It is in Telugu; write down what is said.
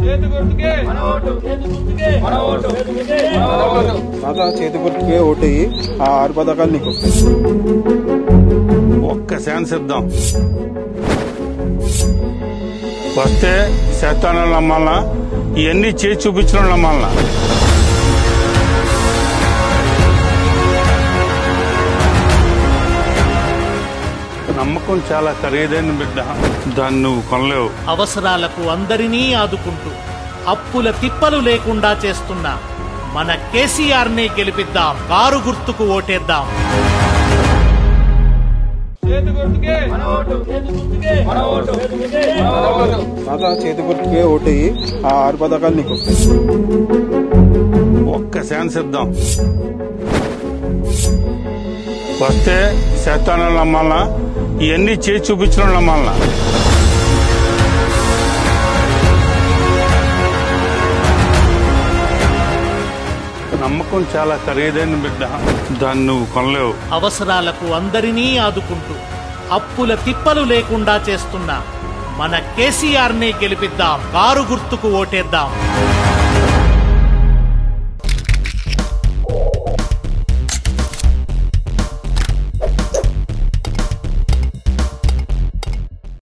తాత చేతి గుర్తుకే ఓటేయి ఆ ఆరు పథకాలు నీకు వస్తాయి ఒక్క ఛాన్స్ ఇద్దాం వస్తే శతాన్ని నమ్మాలనా ఇవన్నీ చేసి చూపించిన నమ్మాలనా నమ్మకం చాలా ఖరీదైన బిడ్డ దాన్ని నువ్వు కొనలేవు అవసరాలకు అందరినీ ఆదుకుంటూ అప్పుల తిప్పలు లేకుండా చేస్తున్న మన కేసీఆర్ ని గెలిపిద్దాం కారు గుర్తుకు ఓటేద్దాం తాత చేతి గుర్తుకే ఓటేయి ఆ ఆరు పథకాలు నీకు వస్తాయి ఒక్క ఛాన్స్ ఇద్దాం వస్తే శతాన్ని నమ్మాలనా ఇవన్నీ చేసి చూపించిన నమ్మాలనా నమ్మకం చాలా ఖరీదైన బిడ్డ దాన్ని నువ్వు కొనలేవు అవసరాలకు అందరినీ ఆదుకుంటూ అప్పుల తిప్పలు లేకుండా చేస్తున్న మన కేసీఆర్ ని గెలిపిద్దాం కారు గుర్తుకు ఓటేద్దాం